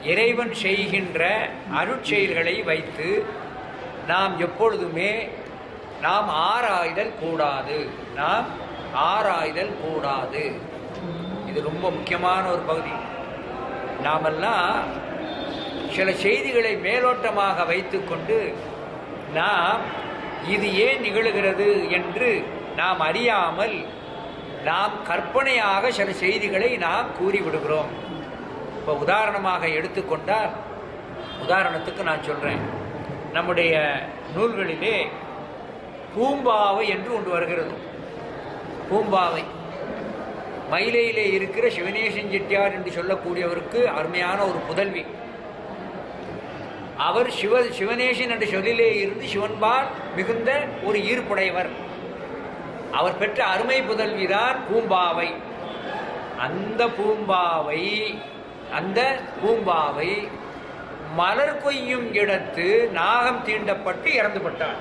இறைவன் செய்கின்ற அருட்செயல்களை வைத்து நாம் எப்பொழுதுமே நாம் ஆராய்தல் கூடாது நாம் ஆராய்தல் கூடாது இது ரொம்ப முக்கியமான ஒரு பகுதி நாமெல்லாம் சில செய்திகளை மேலோட்டமாக வைத்துக்கொண்டு நாம் இது ஏன் நிகழுகிறது என்று நாம் அறியாமல் நாம் கற்பனையாக சில செய்திகளை நாம் கூறிவிடுகிறோம் இப்போ உதாரணமாக எடுத்துக்கொண்டால் உதாரணத்துக்கு நான் சொல்கிறேன் நம்முடைய நூல்களிலே பூம்பாவை என்று ஒன்று வருகிறது பூம்பாவை மயிலையிலே இருக்கிற சிவனேசன் செட்டியார் என்று சொல்லக்கூடியவருக்கு அருமையான ஒரு புதல்வி அவர் சிவ சிவனேசன் என்ற சொல்லிலே இருந்து சிவன்பால் மிகுந்த ஒரு ஈர்ப்புடையவர் அவர் பெற்ற அருமை புதல்விதான் பூம்பாவை அந்த பூம்பாவை அந்த பூம்பாவை மலர் கொய்யும் இடத்து நாகம் தீண்டப்பட்டு இறந்துபட்டார்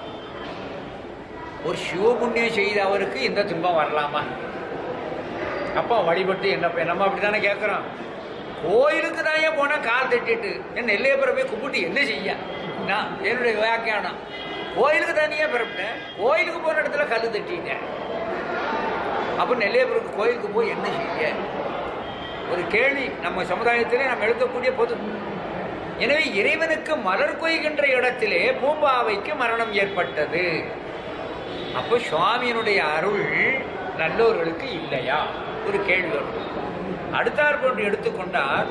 ஒரு சிவபுண்ணியம் செய்த அவருக்கு இந்த துன்பம் வரலாமா அப்பா வழிபட்டு என்ன ப- நம்ம அப்படித்தானே கேட்குறோம் கோயிலுக்கு தான் ஏன் போனால் கால் தட்டிட்டு என் நெல்லையப்பரை போய் கும்பிட்டு என்ன செய்ய நான் என்னுடைய வியாக்கியானம் கோயிலுக்கு தானே பிறப்பிட்டேன் கோயிலுக்கு போன இடத்துல கல் தட்டிட்டேன் அப்போ நெல்லையப்பருக்கு கோயிலுக்கு போய் என்ன செய்ய ஒரு கேள்வி நம்ம சமுதாயத்திலே நம்ம எழுதக்கூடிய பொது எனவே இறைவனுக்கு மலர் கொய்கின்ற இடத்திலே பூம்பாவைக்கு மரணம் ஏற்பட்டது அப்போ சுவாமியினுடைய அருள் நல்லோர்களுக்கு இல்லையா ஒரு கேள்வி வரும் அடுத்தார் போன்று எடுத்துக்கொண்டால்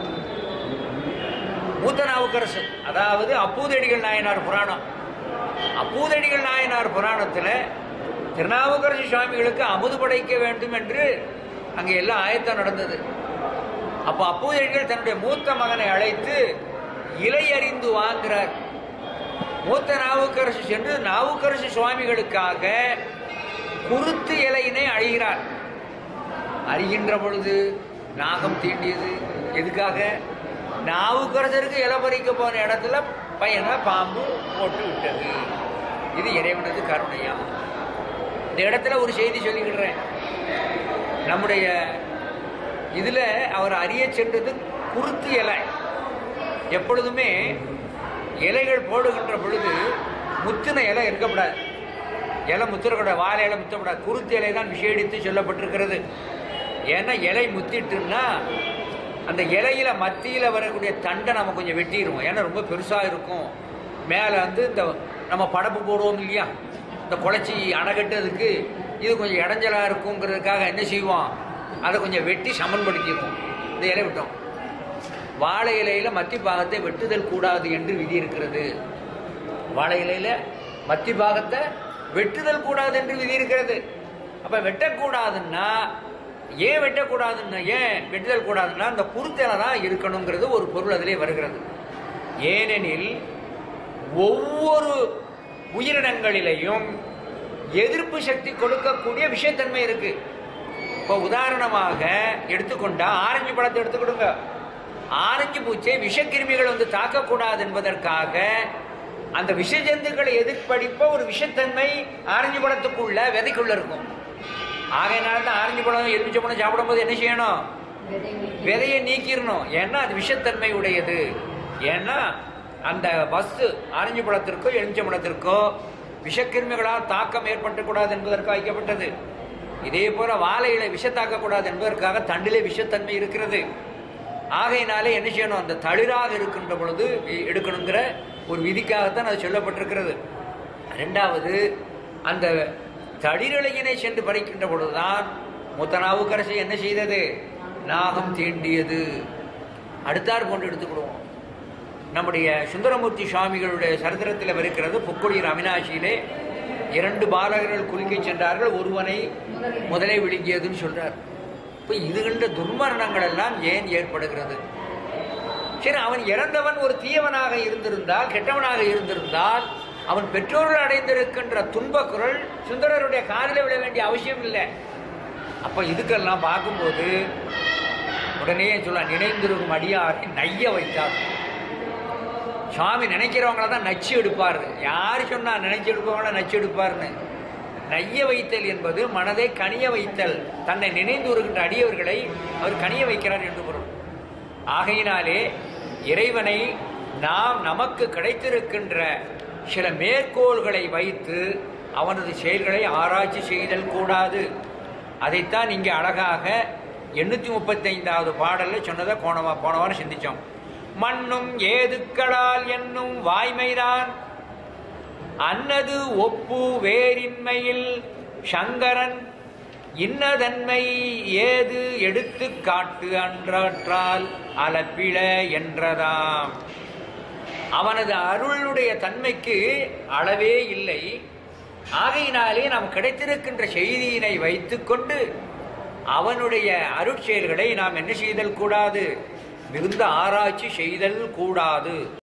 மூத்தநாவுக்கரசு அதாவது அப்பூதடிகள் நாயனார் புராணம் அப்பூதடிகள் நாயனார் புராணத்தில் திருநாவுக்கரசு சுவாமிகளுக்கு அமுது படைக்க வேண்டும் என்று அங்கே எல்லாம் ஆயத்தம் நடந்தது அப்போ அப்பூதடிகள் தன்னுடைய மூத்த மகனை அழைத்து இலை அறிந்து வாங்குறார் மூத்த நாவுக்கரசு சென்று நாவுக்கரசு சுவாமிகளுக்காக குருத்து இலையினை அழிகிறார் அறிகின்ற பொழுது நாகம் தீண்டியது எதுக்காக நாவுக்கரசருக்கு இலை பறிக்க போன இடத்துல பையனை பாம்பு போட்டு விட்டது இது இறைவனது கருணையா இந்த இடத்துல ஒரு செய்தி சொல்லிக்கிடுறேன் நம்முடைய இதில் அவர் அறிய சென்றது குருத்து இலை எப்பொழுதுமே இலைகள் போடுகின்ற பொழுது முத்தின இலை இருக்கக்கூடாது இலை முத்திரக்கூடாது வாழை இலை முத்தக்கூடாது குருத்து இலை தான் விஷயடித்து சொல்லப்பட்டிருக்கிறது ஏன்னா இலை முத்திட்டுன்னா அந்த இலையில மத்தியில் வரக்கூடிய தண்டை நம்ம கொஞ்சம் வெட்டிடுவோம் ஏன்னா ரொம்ப பெருசாக இருக்கும் மேலே வந்து இந்த நம்ம படப்பு போடுவோம் இல்லையா இந்த குழச்சி அணைகட்டுறதுக்கு இது கொஞ்சம் இடைஞ்சலாக இருக்குங்கிறதுக்காக என்ன செய்வோம் அதை கொஞ்சம் வெட்டி சமன்படுத்திக்குவோம் இந்த இலை விட்டோம் வாழை இலையில மத்தி பாகத்தை வெட்டுதல் கூடாது என்று விதி இருக்கிறது வாழை இலையில மத்தி பாகத்தை வெட்டுதல் கூடாது என்று விதி இருக்கிறது அப்ப வெட்டக்கூடாதுன்னா ஏன் வெட்டக்கூடாதுன்னா ஏன் வெட்டுதல் கூடாதுன்னா அந்த குருத்தலை தான் இருக்கணுங்கிறது ஒரு பொருள் அதிலே வருகிறது ஏனெனில் ஒவ்வொரு உயிரினங்களிலேயும் எதிர்ப்பு சக்தி கொடுக்கக்கூடிய விஷயத்தன்மை இருக்கு இப்போ உதாரணமாக எடுத்துக்கொண்டா ஆரஞ்சு பழத்தை எடுத்துக்கிடுங்க ஆரஞ்சு பூச்சை விஷக்கிருமிகள் வந்து தாக்கக்கூடாது என்பதற்காக அந்த விஷ ஜந்துக்களை எதிர்ப்படிப்ப ஒரு விஷத்தன்மை ஆரஞ்சு பழத்துக்குள்ள விதைக்குள்ள இருக்கும் ஆகையினால தான் ஆரஞ்சு பழம் எலுமிச்சை பழம் சாப்பிடும்போது என்ன செய்யணும் விதையை நீக்கிடணும் ஏன்னா அது விஷத்தன்மை உடையது ஏன்னா அந்த வஸ்து ஆரஞ்சு பழத்திற்கோ எலுமிச்சை பழத்திற்கோ விஷக்கிருமிகளால் தாக்கம் ஏற்பட்டுக்கூடாது என்பதற்காக வைக்கப்பட்டது இதே போல வாழையில விஷத்தாக்கக்கூடாது என்பதற்காக தண்டிலே விஷத்தன்மை இருக்கிறது ஆகையினாலே என்ன செய்யணும் அந்த தளிராக இருக்கின்ற பொழுது எ- எடுக்கணுங்கிற ஒரு விதிக்காகத்தான் அது சொல்லப்பட்டிருக்கிறது ரெண்டாவது அந்த தளிரிழையினை சென்று பறிக்கின்ற பொழுதுதான் முத்தனாவுக்கரசு என்ன செய்தது நாகம் தீண்டியது அடுத்தார் கொண்டு எடுத்துக்கிடுவோம் நம்முடைய சுந்தரமூர்த்தி சுவாமிகளுடைய சரித்திரத்தில் இருக்கிறது புக்குடியர் அவினாசியிலே இரண்டு பாலகர்கள் குலுக்கி சென்றார்கள் ஒருவனை முதலே விழுங்கியதுன்னு சொல்றார் இப்போ இதுகின்ற துர்மரணங்கள் எல்லாம் ஏன் ஏற்படுகிறது சரி அவன் இறந்தவன் ஒரு தீயவனாக இருந்திருந்தால் கெட்டவனாக இருந்திருந்தால் அவன் பெற்றோர்கள் அடைந்திருக்கின்ற துன்பக் குரல் சுந்தரருடைய காதில் விழ வேண்டிய அவசியம் இல்லை அப்போ இதுக்கெல்லாம் பார்க்கும்போது உடனே சொல்ல நினைந்திருக்கும் அடியாரை நைய வைத்தார் சுவாமி நினைக்கிறவங்கள தான் நச்சு எடுப்பார் யார் சொன்னா நினைச்சு எடுப்பவங்கள நச்சு எடுப்பார்னு நைய வைத்தல் என்பது மனதை கனிய வைத்தல் தன்னை நினைந்து வருகின்ற அடியவர்களை அவர் கனிய வைக்கிறார் என்று பொருள் ஆகையினாலே இறைவனை நாம் நமக்கு கிடைத்திருக்கின்ற சில மேற்கோள்களை வைத்து அவனது செயல்களை ஆராய்ச்சி செய்தல் கூடாது அதைத்தான் இங்கே அழகாக எண்ணூற்றி முப்பத்தைந்தாவது பாடலில் சொன்னதை போனவா போனவான்னு சிந்திச்சோம் மண்ணும் ஏதுக்களால் என்னும் வாய்மைதான் அன்னது ஒப்பு வேரின்மையில் சங்கரன் இன்னதன்மை ஏது எடுத்து காட்டு அன்றாற்றால் அலப்பிழ என்றதாம் அவனது அருளுடைய தன்மைக்கு அளவே இல்லை ஆகையினாலே நாம் கிடைத்திருக்கின்ற செய்தியினை வைத்துக்கொண்டு அவனுடைய அருட்செயல்களை நாம் என்ன செய்தல் கூடாது மிகுந்த ஆராய்ச்சி செய்தல் கூடாது